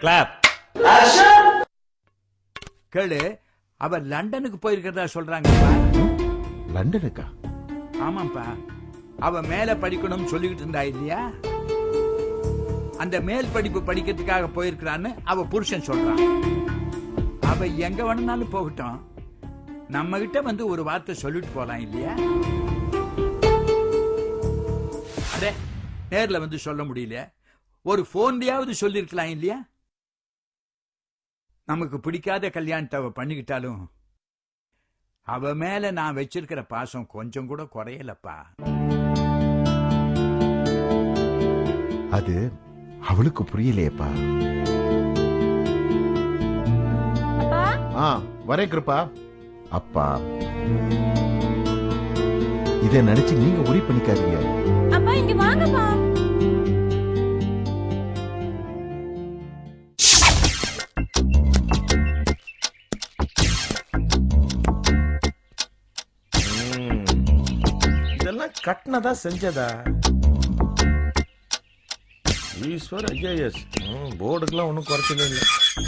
Clap கேளு அவ லண்டனுக்கு போயிருக்கிறதா சொல்றாங்கப்பா லண்டனுக்கா ஆமாப்பா அவ மேல படிக்கணும்னு சொல்லிக்கிட்டு இருந்தா இல்லையா அந்த மேல் படிப்பு படிக்கிறதுக்காக போயிருக்கிறான்னு அவ புருஷன் சொல்றான் அவ எங்க வேணும்னாலும் போகட்டும் நம்ம கிட்ட வந்து ஒரு வார்த்தை சொல்லிட்டு போலாம் இல்லையா அடே நேர்ல வந்து சொல்ல முடியல ஒரு போன்லயாவது சொல்லிருக்கலாம் இல்லையா நமக்கு பிடிக்காத கல்யாணத்தை அவ பண்ணிக்கிட்டாலும் அவ மேல நான் வச்சிருக்கிற பாசம் கொஞ்சம் கூட குறையலப்பா அது அவளுக்கு புரியலையேப்பா அப்பா ஆ வரேன் கிருப்பா அப்பா இதை நினைச்சு நீங்க உரி பண்ணிக்காதீங்க அப்பா இங்க வாங்கப்பா இதெல்லாம் கட்டினதா செஞ்சதா ஈஸ்வர் ஐஏஎஸ் போர்டுக்கெல்லாம் ஒன்றும் குறைச்சலே இல்லை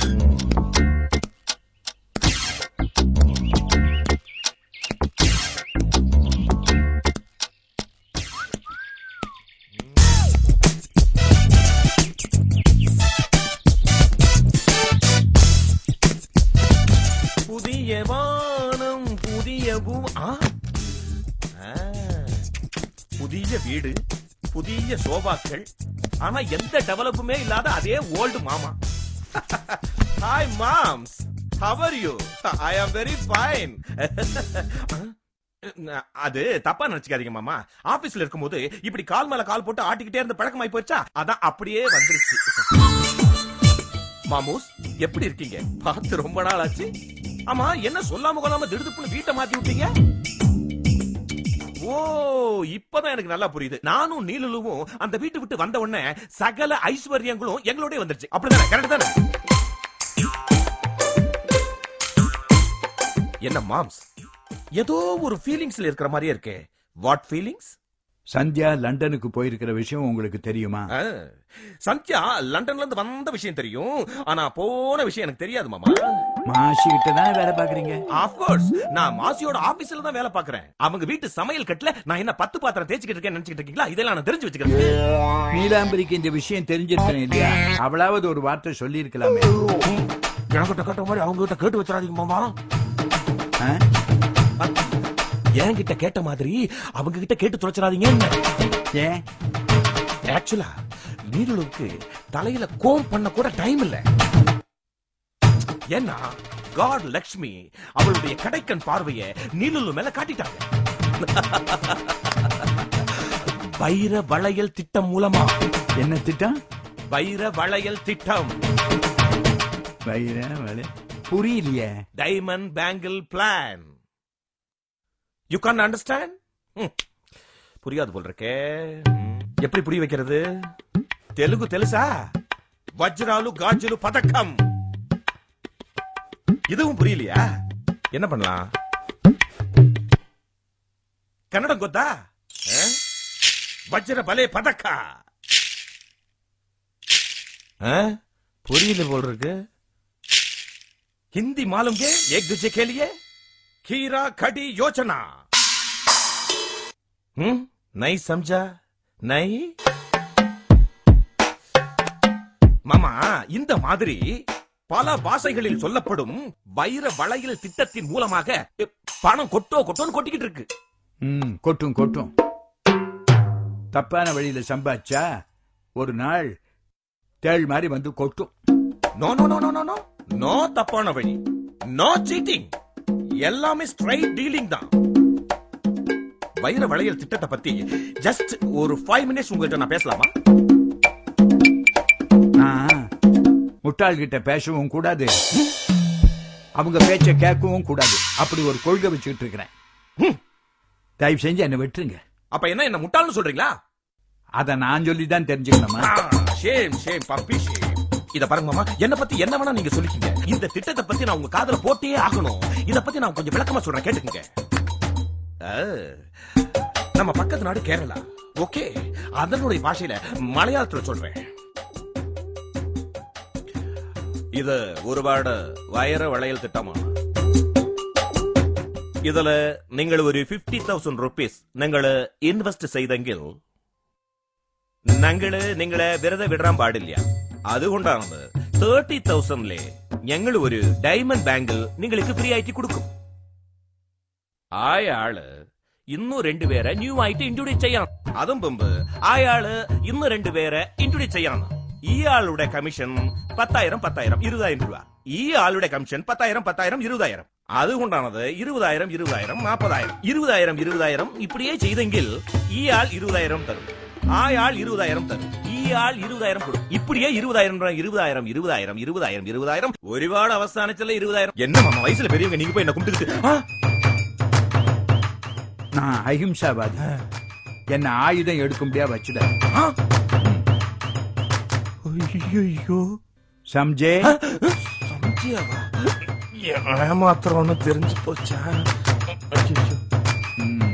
புதிய வானம் புதிய பூ ஆ ஆ. புதிய வீடு புதிய சோபாக்கள் ஆனா எந்த டெவலப்புமே இல்லாத அதே ஓல்டு மாமா ஹாய் மாம்ஸ் how are you I am very fine அது தப்பா நினைச்சுக்காதீங்க மாமா ஆபீஸ்ல இருக்கும்போது இப்படி கால் மேல கால் போட்டு ஆட்டிக்கிட்டே இருந்த பழக்கமாயி போச்சா அதான் அப்படியே வந்துருச்சு மாமூஸ் எப்படி இருக்கீங்க பார்த்து ரொம்ப நாள் ஆச்சு ஆமா என்ன சொல்லாம கொள்ளாம திடுதுப்புன்னு வீட்டை மாத்தி விட்டீங்க ஓ இப்பதான் எனக்கு நல்லா புரியுது நானும் நீலுலுவும் அந்த வீட்டை விட்டு வந்த உடனே சகல ஐஸ்வர்யங்களும் எங்களோட வந்துருச்சு அப்படிதானே கரெக்ட் தானே என்ன மாம்ஸ் ஏதோ ஒரு ஃபீலிங்ஸ்ல இருக்கிற மாதிரியே இருக்கே வாட் ஃபீலிங்ஸ் சந்தியா லண்டனுக்கு போயிருக்கிற விஷயம் உங்களுக்கு தெரியுமா சந்தியா லண்டன்ல இருந்து வந்த விஷயம் தெரியும் ஆனா போன விஷயம் எனக்கு தெரியாது மாமா மாசி கிட்ட தானே வேலை பாக்குறீங்க ஆஃப் கோர்ஸ் நான் மாசியோட ஆபீஸ்ல தான் வேலை பாக்குறேன் அவங்க வீட்டு சமையல் கட்டுல நான் என்ன பத்து பாத்திரம் தேய்ச்சிக்கிட்டு இருக்கேன்னு நினைச்சிட்டு இருக்கீங்களா இதெல்லாம் நான் தெரிஞ்சு வச்சுக்கிறேன் நீலாம்பரிக்கு இந்த விஷயம் தெரிஞ்சிருக்கணும் இல்லையா அவளாவது ஒரு வார்த்தை சொல்லி இருக்கலாமே எனக்கிட்ட கேட்ட மாதிரி அவங்க கிட்ட கேட்டு வச்சிடாதீங்க மாமா என்கிட்ட கேட்ட மாதிரி அவங்க கிட்ட கேட்டு தொலைச்சிடாதீங்க ஏன் ஆக்சுவலா நீருளுக்கு தலையில கோம் பண்ண கூட டைம் இல்ல ஏன்னா காட் லக்ஷ்மி அவளுடைய கடைக்கண் பார்வைய நீலுலு மேல காட்டிட்டாங்க வைர வளையல் திட்டம் மூலமா என்ன திட்டம் வைர வளையல் திட்டம் வைர வளை புரியலையே diamond bangle plan you can understand புரியாது போல் இருக்கே ம், எப்படி புரிய வைக்கிறது தெலுங்கு తెలుసా வஜ்ராலு காஜுலு பதக்கம் இதுவும் புரியலையா என்ன பண்ணலாம் கன்னடம் கொத்தா ஆ? வஜ்ர பலே பதக்கா ஆ? புரியல போல் இருக்கு हिंदी मालूम के एक दूसरे के लिए खीरा खड़ी योजना हम्म नहीं समझा नहीं மாமா இந்த மாதிரி பல பாஷைகளில் சொல்லப்படும் வைர வளையல் திட்டத்தின் மூலமாக எ, பணம் கொட்டோ கொட்டோன்னு கொட்டிக்கிட்டு இருக்கு ம் கொட்டும் கொட்டும் தப்பான வழியில சம்பாதிச்சா ஒரு நாள் தேள் மாதிரி வந்து கொட்டும் no no no no no no no தப்பான வழி நோ சீட்டிங் எல்லாமே ஸ்ட்ரைட் டீலிங் தான் வைர வளையல் திட்டத்தை பத்தி ஜஸ்ட் ஒரு ஃபைவ் மினிட்ஸ் உங்ககிட்ட நான் பேசலாமா நான் முட்டாள் கிட்ட பேசவும் கூடாது அவங்க பேச்ச கேட்கவும் கூடாது அப்படி ஒரு கொள்கை வச்சுக்கிட்டு இருக்கிறேன் தயவு செஞ்சு என்ன விட்டுருங்க அப்ப என்ன என்ன முட்டாள்னு சொல்றீங்களா அத நான் சொல்லி தான் தெரிஞ்சுக்கணுமா ஷேம் ஷேம் பப்பி ஷேம் இத பாருங்க மாமா என்ன பத்தி என்ன வேணா நீங்க சொல்லிக்கீங்க இந்த திட்டத்தை பத்தி நான் உங்க காதுல போட்டே ஆகணும் இத பத்தி நான் கொஞ்சம் விளக்கமா சொல்றேன் கேட்டுக்கங்க ஆ, நம்ம பக்கத்து நாடு கேரளா ஓகே அதனுடைய பாஷையில மலையாளத்துல சொல்றேன் ഇത് ഒരുപാട് വയറ് വളയൽ തിട്ടമാണ് ഇതില് നിങ്ങൾ ഒരു ഫിഫ്റ്റി തൗസൻഡ് റുപ്പീസ് നിങ്ങൾ ഇൻവെസ്റ്റ് ചെയ്തെങ്കിൽ ഞങ്ങള് നിങ്ങളെ വെറുതെ വിടാൻ പാടില്ല അതുകൊണ്ടാണ് തേർട്ടി തൗസൻഡിലെ ഞങ്ങൾ ഒരു ഡയമണ്ട് ബാങ്കിൽ നിങ്ങൾക്ക് ഫ്രീ ആയിട്ട് കൊടുക്കും അയാള് ഇന്നു രണ്ടുപേരെ ന്യൂ ആയിട്ട് ഇൻട്രൊഡ്യൂസ് ചെയ്യണം അതും മുമ്പ് അയാള് ഇന്ന് രണ്ടുപേരെ ഇൻട്രൊഡ്യൂസ് ചെയ്യണം ഇയാളുടെ കമ്മീഷൻ പത്തായിരം പത്തായിരം ഇരുപതായിരം രൂപ ഈ ആളുടെ കമ്മീഷൻ പത്തായിരം പത്തായിരം ഇരുപതായിരം അതുകൊണ്ടാണത് ഇരുപതായിരം ഇരുപതായിരം നാൽപ്പതായിരം ഇരുപതായിരം ഇരുപതായിരം ഇപ്പടിയേ ചെയ്തെങ്കിൽ ഈ ആൾ ഇരുപതായിരം തരും ആയാൾ ഇരുപതായിരം തരും ഈ ആൾ ഇരുപതായിരം കൊടുക്കും ഇപ്പടിയേ ഇരുപതായിരം രൂപ ഇരുപതായിരം ഇരുപതായിരം ഇരുപതായിരം ഇരുപതായിരം ഒരുപാട് അവസാനിച്ചല്ലേ ഇരുപതായിരം എന്നെ മമ്മ വയസ്സിൽ പെരിയവங்க நீங்க போய் என்ன கும்பிட்டு ஆ நான் அஹிம்சாவாதி என்ன ஆயுதம் எடுக்கும்படியா வச்சுட ஐயோ சம்ஜே சமச்சியாவா ஏமாத்திரம்னு தெரிஞ்சு போச்சா ஐயோ ம்.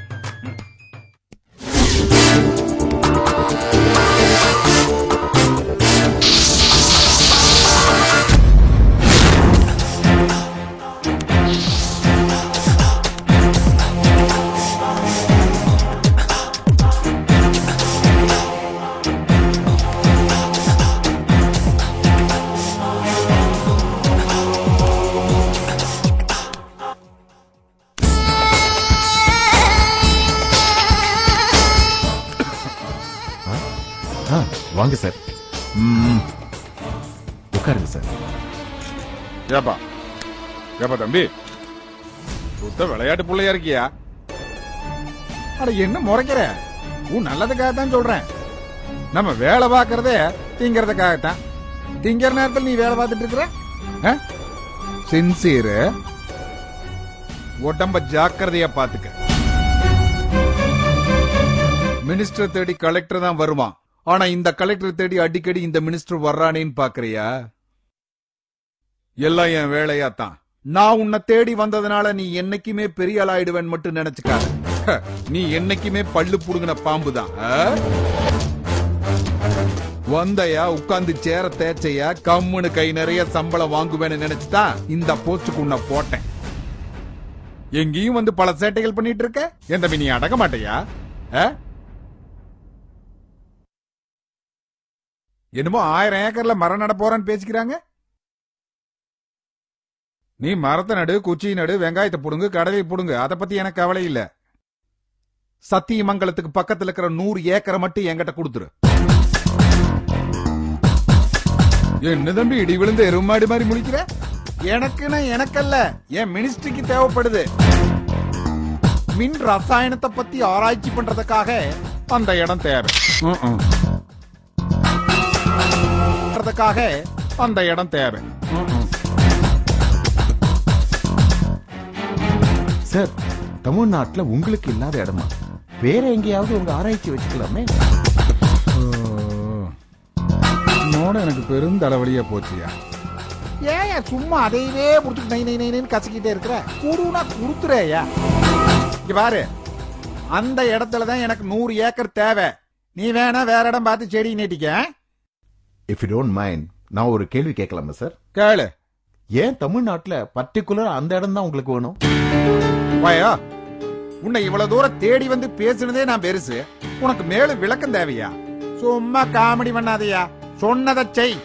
ஆ வாங்க சார் ம், உட்காருங்க சார் ஏப்பா ஏப்பா தம்பி சுத்த விளையாட்டு பிள்ளையா இருக்கியா அட என்ன முறைக்கிற உன் நல்லதுக்காக தான் சொல்றேன் நம்ம வேலை பார்க்கறதே திங்கறதுக்காகத்தான் திங்கிற நேரத்தில் நீ வேலை பார்த்துட்டு இருக்கிற சின்சியரு உடம்ப ஜாக்கிரதையா பாத்துக்க மினிஸ்டர் தேடி கலெக்டர் தான் வருவான் ஆனா இந்த கலெக்டர் தேடி அடிக்கடி இந்த மினிஸ்டர் வர்றானேன்னு பாக்குறியா எல்லாம் என் வேலையா தான் நான் உன்னை தேடி வந்ததுனால நீ என்னைக்குமே பெரிய ஆளாயிடுவேன் மட்டும் நினைச்சுக்காத ஹ, நீ என்னைக்குமே பல்லு புடுங்கின பாம்பு தான் வந்தையா உட்கார்ந்து சேர தேய்ச்சையா கம்முன்னு கை நிறைய சம்பளம் வாங்குவேன்னு நினைச்சுதான் இந்த போஸ்டுக்கு உன்னை போட்டேன் எங்கேயும் வந்து பல சேட்டைகள் பண்ணிட்டு இருக்க என் தம்பி நீ அடங்க மாட்டியா ஆ? என்னமோ ஆயிரம் ஏக்கர்ல மரம் நட போறேன்னு பேசிக்கிறாங்க நீ மரத்தை நடு குச்சி நடு வெங்காயத்தை புடுங்கு கடலை புடுங்கு அத பத்தி எனக்கு கவலை இல்ல சத்தியமங்கலத்துக்கு பக்கத்துல இருக்கிற நூறு ஏக்கரை மட்டும் என்கிட்ட கொடுத்துரு என்ன தம்பி இடி விழுந்து எருமாடி மாதிரி முழிக்கிற எனக்குன்னு எனக்கல்ல என் மினிஸ்ட்ரிக்கு தேவைப்படுது மின் ரசாயனத்தை பத்தி ஆராய்ச்சி பண்றதுக்காக அந்த இடம் தேவை ம்ம். பண்றதுக்காக அந்த இடம் தேவை ம்ம். சார் தமிழ்நாட்டுல உங்களுக்கு இல்லாத இடமா வேற எங்கேயாவது உங்க ஆராய்ச்சி வச்சுக்கலாமே நோட எனக்கு பெரும் தலைவலியா போச்சியா ஏன் சும்மா அதையவே புடிச்சுட்டு நை நை நைன்னு கசக்கிட்டே இருக்கிற குடுனா குடுத்துறேயா இங்க பாரு அந்த இடத்துல தான் எனக்கு நூறு ஏக்கர் தேவை நீ வேணா வேற இடம் பார்த்து செடி நட்டிக்க இஃப் யூ டோன்ட் மைண்ட் நான் ஒரு கேள்வி கேட்கலாமா சார் கேளு ஏன் தமிழ்நாட்டுல பர்டிகுலர் அந்த இடம் தான் உங்களுக்கு வேணும் வாயா உன்னை இவ்வளவு தூரம் தேடி வந்து பேசுனதே நான் பெருசு உனக்கு மேலும் விளக்கம் தேவையா சும்மா காமெடி பண்ணாதயா சொன்னதை செய்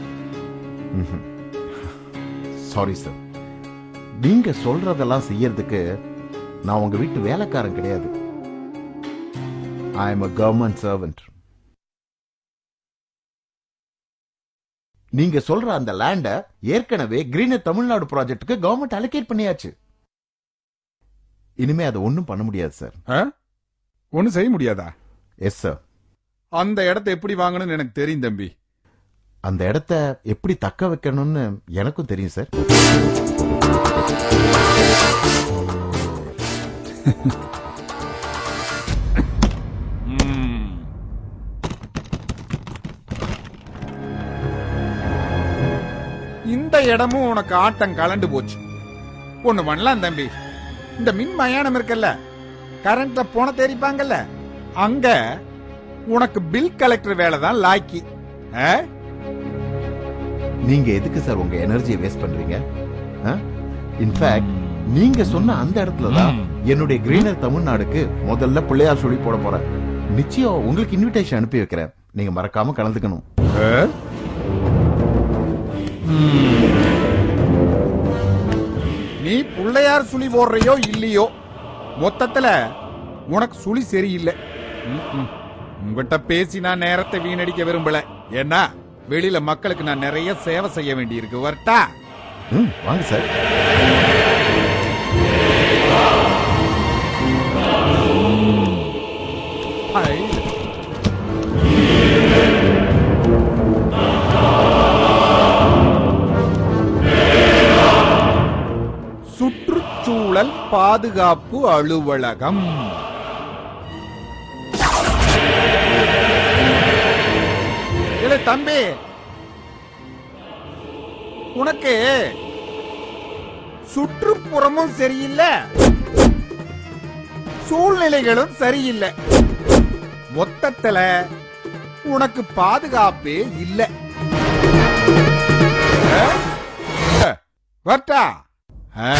சாரி சார் நீங்க சொல்றதெல்லாம் செய்யறதுக்கு நான் உங்க வீட்டு வேலைக்காரன் கிடையாது I am a government servant நீங்க சொல்ற அந்த லேண்ட ஏற்கனவே கிரீனர் தமிழ்நாடு ப்ராஜெக்ட்டுக்கு கவர்மெண்ட் அலோகேட் பண்ணியாச்சு இனிமே அதை ஒண்ணும் பண்ண முடியாது சார் ஒன்னும் செய்ய முடியாதா எஸ் சார் அந்த இடத்தை எப்படி வாங்கணும்னு எனக்கு தெரியும் தம்பி அந்த இடத்த எப்படி தக்க வைக்கணும்னு எனக்கும் தெரியும் சார் ம். இந்த இடமும் உனக்கு ஆட்டம் கலண்டு போச்சு ஒண்ணு பண்ணலாம் தம்பி இந்த மின் மயானம் இருக்குல்ல கரண்ட்ல போன தெரிப்பாங்கல்ல அங்க உனக்கு பில் கலெக்டர் வேலை தான் லாக்கி ஆ? நீங்க எதுக்கு சார் உங்க எனர்ஜியை வேஸ்ட் பண்றீங்க இன்ஃபேக்ட் நீங்க சொன்ன அந்த இடத்துல தான் என்னுடைய கிரீனர் தமிழ்நாடுக்கு முதல்ல பிள்ளையார் சொல்லி போட போறேன் நிச்சயம் உங்களுக்கு இன்விடேஷன் அனுப்பி வைக்கிறேன் நீங்க மறக்காம கலந்துக்கணும் நீ பிள்ளையார் சுழி போடுறையோ இல்லையோ மொத்தத்துல உனக்கு சுழி சரியில்லை ம்ம். உங்ககிட்ட பேசி நான் நேரத்தை வீணடிக்க விரும்பல ஏன்னா வெளியில மக்களுக்கு நான் நிறைய சேவை செய்ய வேண்டியிருக்கு வரட்டா ம், வாங்க சார் ஐ. சுற்றுச்சூழல் பாதுகாப்பு அலுவலகம் இல்ல தம்பி உனக்கு சுற்றுப்புறமும் சரியில்லை சூழ்நிலைகளும் சரியில்லை மொத்தத்துல உனக்கு பாதுகாப்பே இல்ல ஆ? ஆ, வரட்டா ஆ.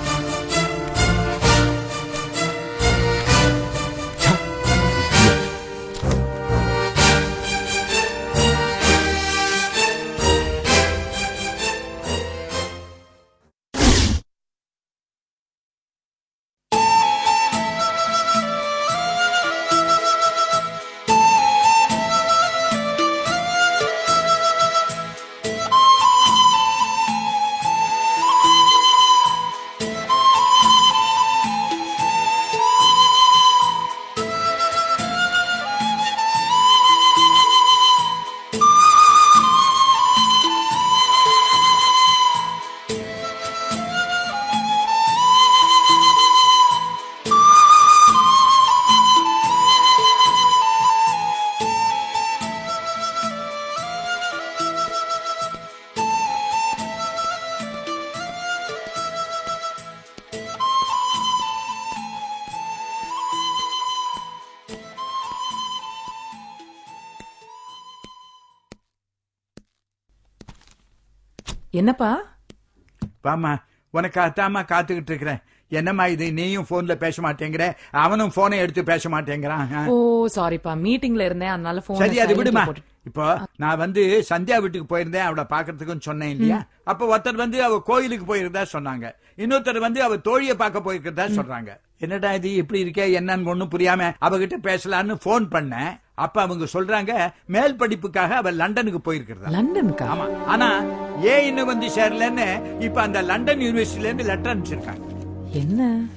என்னப்பா வாமா உனக்கு அத்தாமா காத்துக்கிட்டு இருக்கிறேன் என்னம்மா இது நீயும் போன்ல பேச மாட்டேங்கிற அவனும் போனை எடுத்து பேச மாட்டேங்கிறான் ஆ. ஓ சாரிப்பா மீட்டிங்ல இருந்தேன் அதனால போன் சரி அது விடுமா இப்போ நான் வந்து சந்தியா வீட்டுக்கு போயிருந்தேன் அவளை பாக்குறதுக்குன்னு சொன்னேன் இல்லையா அப்ப ஒருத்தர் வந்து அவ கோயிலுக்கு போயிருந்தா சொன்னாங்க இன்னொருத்தர் வந்து அவ தோழியை பார்க்க போயிருக்கிறதா சொல்றாங்க என்னடா இது இப்படி இருக்கே என்னன்னு ஒண்ணும் புரியாம அவகிட்ட பேசலான்னு போன் பண்ணேன் அப்ப அவங்க சொல்றாங்க மேல் படிப்புக்காக அவ லண்டனுக்கு போயிருக்கிறதா லண்டனுக்கா ஆமா ஆனா ஏன் இன்னும் வந்து சேரலன்னு இப்ப அந்த லண்டன் யூனிவர்சிட்டில இருந்து லெட்டர் அனுப்பிச்சிருக்காங்க என்ன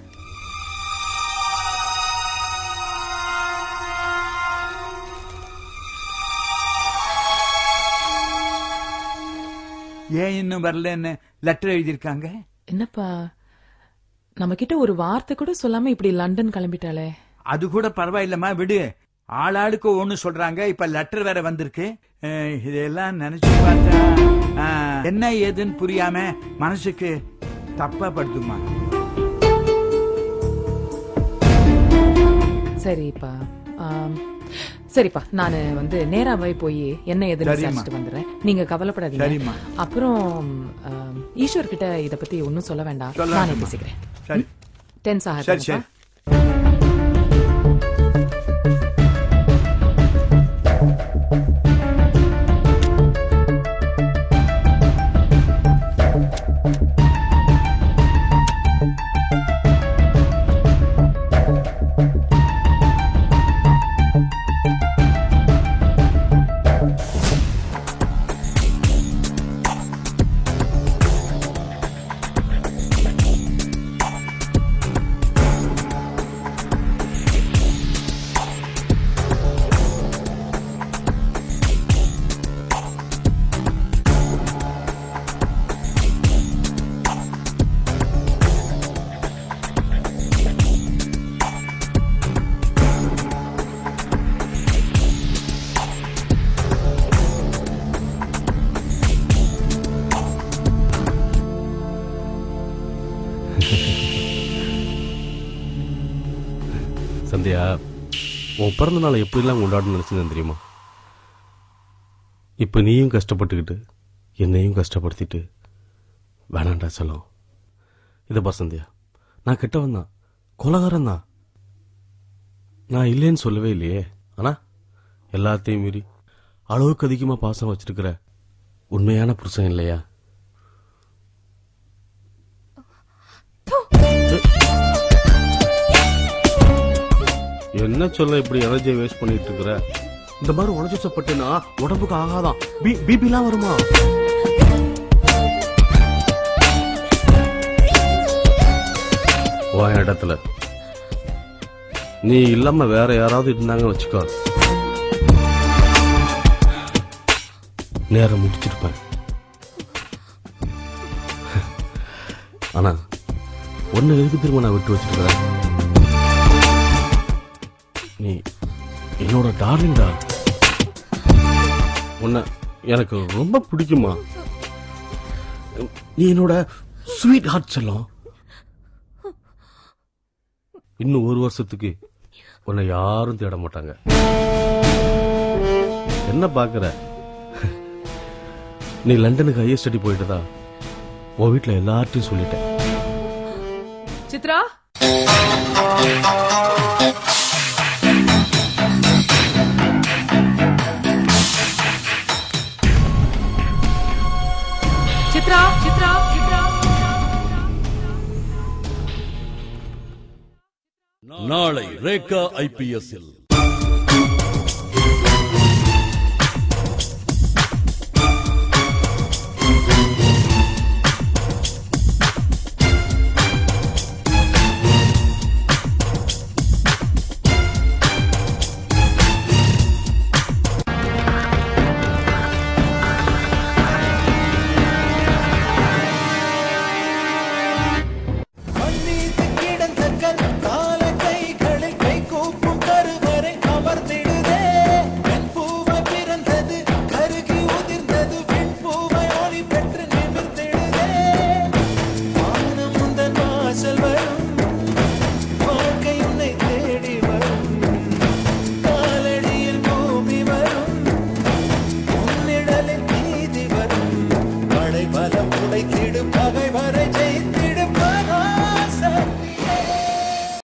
ஏன் இன்னும் வரலன்னு லெட்டர் எழுதியிருக்காங்க என்னப்பா நம்ம கிட்ட ஒரு வார்த்தை கூட சொல்லாம இப்படி லண்டன் கிளம்பிட்டாளே அது கூட பரவாயில்லம்மா விடு ஆளாளுக்கு ஒண்ணு சொல்றாங்க இப்ப லெட்டர் வேற வந்திருக்கு அஹ், இதெல்லாம் நினைச்சு பார்த்தா அஹ், என்ன ஏதுன்னு புரியாம மனசுக்கு தப்பா படுத்துமா சரிப்பா ஆம், சரிப்பா நானு வந்து நேராவே போய் என்ன எதுன்னு சரிம்மா. விசாரிச்சுட்டு வந்துடுறேன் நீங்க கவலைப்படாதீங்க சரிம்மா. அப்புறம் ஆம், ஈஸ்வர் கிட்ட இத பத்தி ஒன்னும் சொல்ல வேண்டாம் சொல்லாதம்மா. நானே பேசிக்கிறேன் சரி டென்ஸ் சரி ஆகாது சரி சந்தியா உன் பிறந்த நாளை எப்படிலாம் கொண்டாடணும்னு நினச்சிருந்தேன் தெரியுமா இப்போ நீயும் கஷ்டப்பட்டுக்கிட்டு என்னையும் கஷ்டப்படுத்திட்டு வேணாண்டா செல்லம் இதை பசந்தியா நான் கெட்டவன் தான் கொலகாரன் தான் நான் இல்லைன்னு சொல்லவே இல்லையே ஆனா எல்லாத்தையும் மீறி அளவுக்கு அதிகமா பாசம் வச்சிருக்கிற உண்மையான புருஷன் இல்லையா என்ன சொல்ல இப்படி எனர்ஜியை வேஸ்ட் பண்ணிட்டு இருக்கிற இந்த மாதிரி உடச்சுப்பட்டுனா உடம்புக்கு ஆகாதான் பிபிலாம் வருமா உன் இடத்துல நீ இல்லாம வேற யாராவது இருந்தாங்க வச்சுக்கோ நேரம் முடிச்சிருப்பேன் ஆனா ஒன்னு எதுக்கு திரும்ப நான் விட்டு வச்சிருக்கிறேன் நீ என்னோட டார்லிங்டா உன்னை எனக்கு ரொம்ப பிடிக்குமா நீ என்னோட ஸ்வீட் ஹார்ட் செல்லம் இன்னும் ஒரு வருஷத்துக்கு உன்னை யாரும் தேட மாட்டாங்க என்ன பாக்குற நீ லண்டனுக்கு ஹையர் ஸ்டடி போயிட்டதா உன் வீட்டுல எல்லார்ட்டையும் சொல்லிட்டேன் சித்ரா சித்ரா சித்ரா சித்ரா நாளை ரேகா ஐபிஎஸ்ஸில்